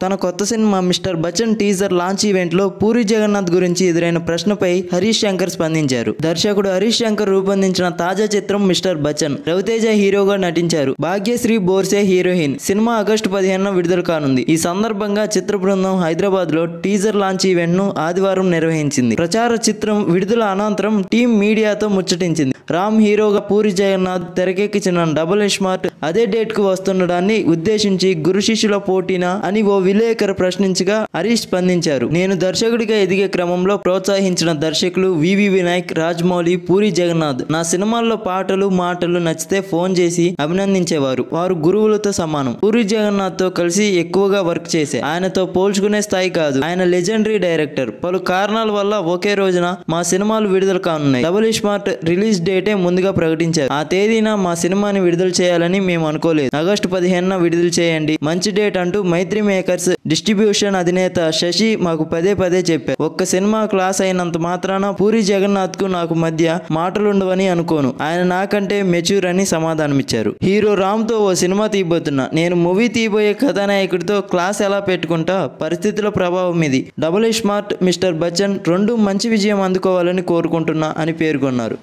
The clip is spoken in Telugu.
తన కొత్త cinema mister Bachchan teaser launch event లో పూరి జగన్నాథ్ గురించి ఎదురైన ప్రశ్నపై హరీష్ శంకర్ స్పందించారు దర్శకుడు హరీష్ శంకర్ రూపొందించిన తాజా చిత్రం మిస్టర్ బచ్చన్ రవితేజ హీరోగా నటించారు Bhagyashri Borse heroine cinema August పదిహేనున విడుదల కానుంది ఈ సందర్భంగా చిత్ర బృందం హైదరాబాద్ లో టీజర్ లాంచ్ ఈవెంట్ ను ఆదివారం నిర్వహించింది ప్రచార చిత్రం విడుదల అనంతరం టీం మీడియాతో ముచ్చటించింది రామ్ హీరోగా పూరి జగన్నాథ్ తెరకెక్కించిన డబుల్ స్మార్ట్ అదే డేట్ కు వస్తుండడాన్ని ఉద్దేశించి గురు శిష్యుల పోటీనా అని ఓ విలేకరు ప్రశ్నించగా హరీష్ స్పందించారు నేను దర్శకుడిగా ఎదిగే క్రమంలో ప్రోత్సహించిన దర్శకులు వివి వినాయక్ రాజమౌళి పూరి జగన్నాథ్ నా సినిమాల్లో పాటలు మాటలు నచ్చితే ఫోన్ చేసి అభినందించేవారు వారు గురువులతో సమానం పూరి జగన్నాథ్ తో కలిసి ఎక్కువగా వర్క్ చేసే ఆయనతో పోల్చుకునే స్థాయి కాదు ఆయన లెజెండరీ డైరెక్టర్ పలు కారణాల వల్ల ఒకే రోజున మా సినిమాలు విడుదల కానున్నాయి డబుల్ స్మార్ట్ రిలీజ్ డేటే ముందుగా ప్రకటించారు ఆ తేదీన మా సినిమాని విడుదల చేయాలని మేము అనుకోలేదు ఆగస్టు పదిహేనున విడుదల చేయండి మంచి డేట్ అంటూ మైత్రి మేకర్స్ డిస్ట్రిబ్యూషన్ అధినేత శశి మాకు పదే పదే చెప్పారు ఒక్క సినిమా క్లాస్ అయినంత మాత్రాన పూరి జగన్నాథ్ కు నాకు మధ్య మాటలుండవని అనుకోను ఆయన నాకంటే మెచ్యూర్ అని సమాధానమిచ్చారు హీరో రామ్ తో ఓ సినిమా తీయబోతున్నా నేను మూవీ తీయబోయే కథానాయకుడితో క్లాస్ ఎలా పెట్టుకుంటా పరిస్థితుల ప్రభావం ఇది డబుల్ స్మార్ట్ మిస్టర్ బచ్చన్ రెండు మంచి విజయం అందుకోవాలని కోరుకుంటున్నా అని పేర్కొన్నారు